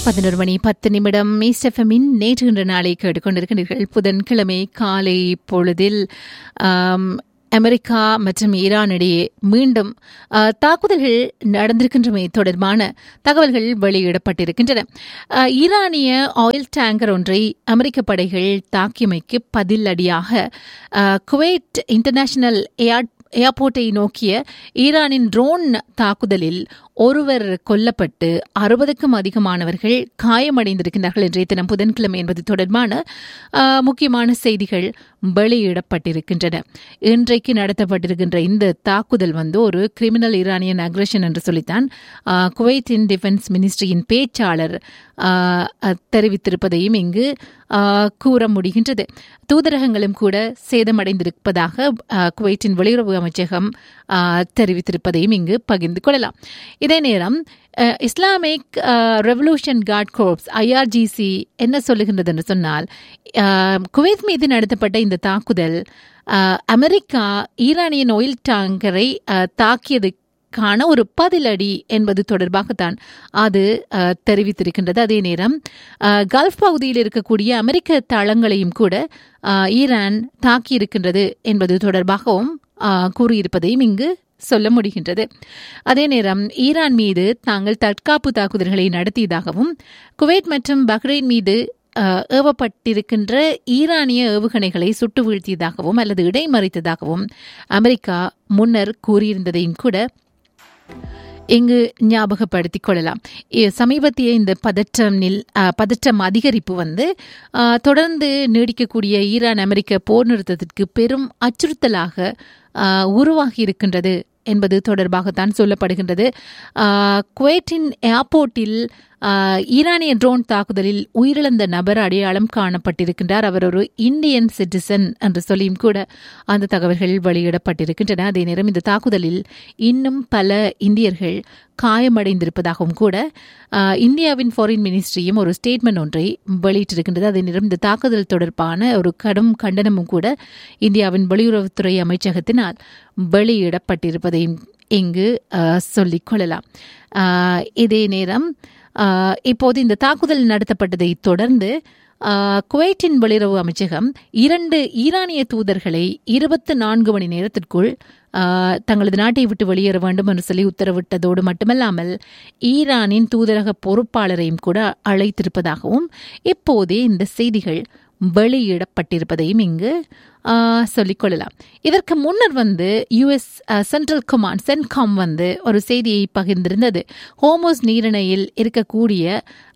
பதினோரு மணி பத்து நிமிடம் மீஸ்டெஃபமின் நேற்று இன்று நாளை கேட்டுக்கொண்டிருக்கிறீர்கள் புதன்கிழமை காலை பொழுதில் ஆம், அமெரிக்கா மற்றும் ஈரான் இடையே மீண்டும் ஆ, தாக்குதல்கள் நடந்திருக்கின்றமை தொடர்பான தகவல்கள் வெளியிடப்பட்டிருக்கின்றன ஆ, ஈரானிய ஆயில் டேங்கர் ஒன்றை அமெரிக்க படைகள் தாக்கியமைக்கு பதிலடியாக ஆ, குவைட் இன்டர்நேஷனல் ஏர் ஏர்போர்ட்டை நோக்கிய ஈரானின் ட்ரோன் தாக்குதலில் ஒருவர் கொல்லப்பட்டு அறுபதுக்கும் அதிகமானவர்கள் காயமடைந்திருக்கிறார்கள் இன்றைய தினம் புதன்கிழமை என்பது தொடர்பான ஆ, முக்கியமான செய்திகள் வெளியிடப்பட்டிருக்கின்றன இன்றைக்கு நடத்தப்பட்டிருக்கின்ற இந்த தாக்குதல் வந்து ஒரு கிரிமினல் ஈரானியன் அக்ரஷன் என்று சொல்லித்தான் ஆ, குவைத்தின் டிஃபென்ஸ் மினிஸ்ட்ரியின் பேச்சாளர் ஆ, அ, தெரிவித்திருப்பதையும் இங்கு ஆ, கூற முடிகின்றது தூதரகங்களும் கூட சேதமடைந்திருப்பதாக ஆ, குவைத்தின் வெளியுறவு அமைச்சகம் ஆ, தெரிவித்திருப்பதையும் இங்கு பகிர்ந்து கொள்ளலாம் இதே நேரம் uh, Islamic Revolution Guard Corps IRGC என்ன சொல்லுகின்றது என்று சொன்னால் அஹ், குவைத் மீது நடத்தப்பட்ட இந்த தாக்குதல் அஹ், அமெரிக்கா ஈரானியன் ஆயில் டேங்கரை அஹ், தாக்கியதுக்கான ஒரு பதிலடி என்பது தொடர்பாகத்தான் அது அஹ், தெரிவித்திருக்கின்றது அதே நேரம் அஹ், கல்ஃப் பகுதியில் இருக்கக்கூடிய அமெரிக்க தளங்களையும் கூட அஹ், ஈரான் தாக்கியிருக்கின்றது என்பது தொடர்பாகவும் அஹ், கூறியிருப்பதையும் இங்கு சொல்ல முடிகின்றது அதே நேரம் ஈரான் மீது தாங்கள் தற்காப்பு தாக்குதல்களை நடத்தியதாகவும் குவைத் மற்றும் பஹ்ரைன் மீது அஹ், ஏவப்பட்டிருக்கின்ற ஈரானிய ஏவுகணைகளை சுட்டு வீழ்த்தியதாகவும் அல்லது இடைமறித்ததாகவும் அமெரிக்கா முன்னர் கூறியிருந்ததையும் கூட இங்கு ஞாபகப்படுத்திக் கொள்ளலாம் இ- சமீபத்திய இந்த பதற்றம் நில் அ, பதற்றம் அதிகரிப்பு வந்து அ, தொடர்ந்து நீடிக்கக்கூடிய ஈரான் அமெரிக்க போர் நிறுத்தத்திற்கு பெரும் அச்சுறுத்தலாக அ, உருவாகி இருக்கின்றது என்பது தொடர்பாகத்தான் சொல்லப்படுகின்றது அ, குவைட்டின் ஏர்போர்ட்டில் அ, ஈரானிய ட்ரோன் தாக்குதலில் உயிரிழந்த நபர் அடையாளம் காணப்பட்டிருக்கின்றார் அவர் ஒரு இந்தியன் சிட்டிசன் என்று சொல்லியும் கூட அந்த தகவல்கள் வெளியிடப்பட்டிருக்கின்றன அதே நேரம் இந்த தாக்குதலில் இன்னும் பல இந்தியர்கள் காயமடைந்திருப்பதாகவும் கூட ஆஹ், இந்தியாவின் ஃபாரின் மினிஸ்ட்ரியும் ஒரு ஸ்டேட்மெண்ட் ஒன்றை வெளியிட்டிருக்கின்றது அதே நேரம் இந்த தாக்குதல் தொடர்பான ஒரு கடும் கண்டனமும் கூட இந்தியாவின் வெளியுறவுத்துறை அமைச்சகத்தினால் வெளியிடப்பட்டிருப்பதையும் இங்கு ஆஹ், சொல்லிக் கொள்ளலாம் ஆஹ், இதே நேரம் ஆஹ், இப்போது இந்த தாக்குதல் நடத்தப்பட்டதை தொடர்ந்து ஆஹ், குவைட்டின் வெளியுறவு அமைச்சகம் இரண்டு ஈரானிய தூதர்களை இருபத்து நான்கு மணி நேரத்திற்குள் ஆஹ், தங்களது நாட்டை விட்டு வெளியேற வேண்டும் என்று சொல்லி உத்தரவிட்டதோடு மட்டுமல்லாமல் ஈரானின் தூதரக பொறுப்பாளரையும் கூட அழைத்திருப்பதாகவும் இப்போதே இந்த செய்திகள் வெளியிடப்பட்டிருப்பதையும் இங்கு ஆஹ், சொல்லிக்கொள்ளலாம் இதற்கு முன்னர் வந்து யுஎஸ் சென்ட்ரல் கமாண்ட் சென்காம் வந்து ஒரு செய்தியை பகிர்ந்திருந்தது ஹோமோஸ் நீரிணையில் இருக்கக்கூடிய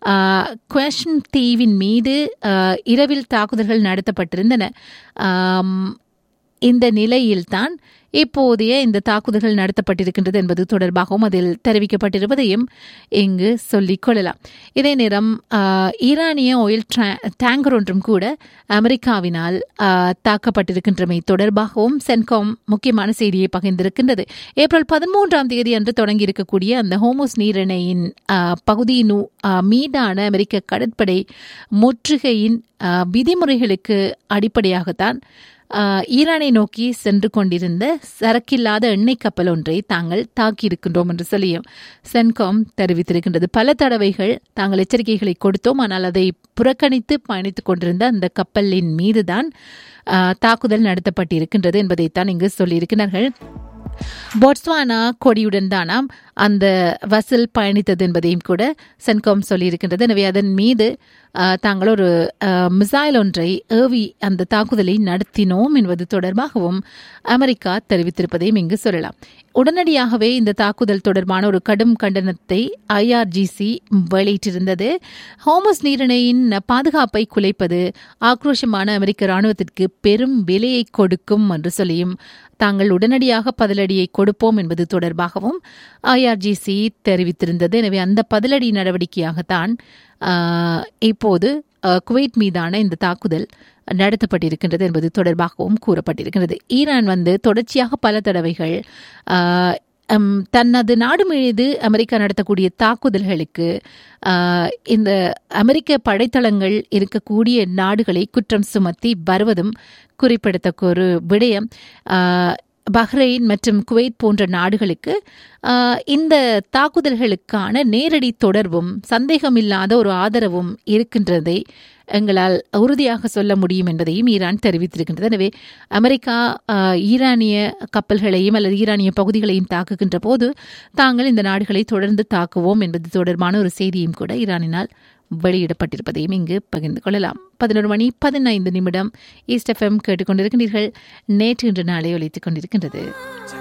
குவேஷன் தீவின் மீது ஆஹ், இரவில் தாக்குதல்கள் நடத்தப்பட்டிருந்தன ஆம், இந்த நிலையில்தான் இப்போதைய இந்த தாக்குதல்கள் நடத்தப்பட்டிருக்கின்றது என்பது தொடர்பாகவும் அதில் தெரிவிக்கப்பட்டிருப்பதையும் இங்கு சொல்லிக் கொள்ளலாம் இதே நேரம் ஆஹ், ஈரானிய ஆயில் tra- டேங்கர் ஒன்றும் கூட அமெரிக்காவினால் ஆஹ், தாக்கப்பட்டிருக்கின்றமை தொடர்பாகவும் சென்காம் முக்கியமான செய்தியை பகிர்ந்திருக்கின்றது ஏப்ரல் பதிமூன்றாம் தேதி அன்று தொடங்கியிருக்கக்கூடிய அந்த ஹோமோஸ் நீரிணையின் ஆஹ், பகுதியின் உ- ஆஹ், மீதான அமெரிக்க கடற்படை முற்றுகையின் ஆஹ், விதிமுறைகளுக்கு அடிப்படையாகத்தான் ஆஹ், ஈரானை நோக்கி சென்று கொண்டிருந்த சரக்கில்லாத எண்ணெய் கப்பல் ஒன்றை தாங்கள் தாக்கியிருக்கின்றோம் என்று சொல்லியும் சென்காம் தெரிவித்திருக்கின்றது பல தடவைகள் தாங்கள் எச்சரிக்கைகளை கொடுத்தோம் ஆனால் அதை புறக்கணித்து பயணித்துக் கொண்டிருந்த அந்த கப்பலின் மீதுதான் ஆஹ், தாக்குதல் நடத்தப்பட்டிருக்கின்றது என்பதைத்தான் இங்கு சொல்லியிருக்கிறார்கள் பொட்ஸ்வானா கொடியுடன் தானாம் அந்த வசல் பயணித்தது என்பதையும் கூட சென்காம் சொல்லியிருக்கின்றது எனவே அதன் மீது ஆஹ், தாங்கள் ஒரு மிசைல் ஒன்றை ஏவி அந்த தாக்குதலை நடத்தினோம் என்பது தொடர்பாகவும் அமெரிக்கா தெரிவித்திருப்பதையும் இங்கு சொல்லலாம் உடனடியாகவே இந்த தாக்குதல் தொடர்பான ஒரு கடும் கண்டனத்தை ஐஆர்ஜிசி வெளியிட்டிருந்தது ஹோமஸ் நீரிணையின் பாதுகாப்பை குலைப்பது ஆக்ரோஷமான அமெரிக்க ராணுவத்திற்கு பெரும் விலையை கொடுக்கும் என்று சொல்லியும் தாங்கள் உடனடியாக பதிலடியை கொடுப்போம் என்பது தொடர்பாகவும் ஐஆர்ஜிசி தெரிவித்திருந்தது எனவே அந்த பதிலடி நடவடிக்கையாகத்தான் ஆஹ், இப்போது ஆஹ், குவைத் மீதான இந்த தாக்குதல் நடத்தப்பட்டிருக்கின்றது என்பது தொடர்பாகவும் கூறப்பட்டிருக்கிறது ஈரான் வந்து தொடர்ச்சியாக பல தடவைகள் ஆஹ், ஹம், தனது நாடு மீது அமெரிக்கா நடத்தக்கூடிய தாக்குதல்களுக்கு ஆஹ், இந்த அமெரிக்க படைத்தளங்கள் இருக்கக்கூடிய நாடுகளை குற்றம் சுமத்தி வருவதும் குறிப்பிடத்தக்க ஒரு விடயம் ஆஹ், பஹ்ரைன் மற்றும் குவைத் போன்ற நாடுகளுக்கு ஆஹ், இந்த தாக்குதல்களுக்கான நேரடி தொடர்பும் சந்தேகமில்லாத ஒரு ஆதரவும் இருக்கின்றதை எங்களால் உறுதியாக சொல்ல முடியும் என்பதையும் ஈரான் தெரிவித்திருக்கின்றது எனவே அமெரிக்கா ஆஹ், ஈரானிய கப்பல்களையும் அல்லது ஈரானிய பகுதிகளையும் தாக்குகின்ற போது தாங்கள் இந்த நாடுகளை தொடர்ந்து தாக்குவோம் என்பது தொடர்பான ஒரு செய்தியும் கூட ஈரானினால் வெளியிடப்பட்டிருப்பதையும் இங்கு பகிர்ந்து கொள்ளலாம் பதினொரு மணி பதினைந்து நிமிடம் ஈஸ்ட் எஃப்எம் கேட்டுக்கொண்டிருக்கின்றீர்கள் நேற்று இன்று நாளை ஒலித்துக் கொண்டிருக்கின்றது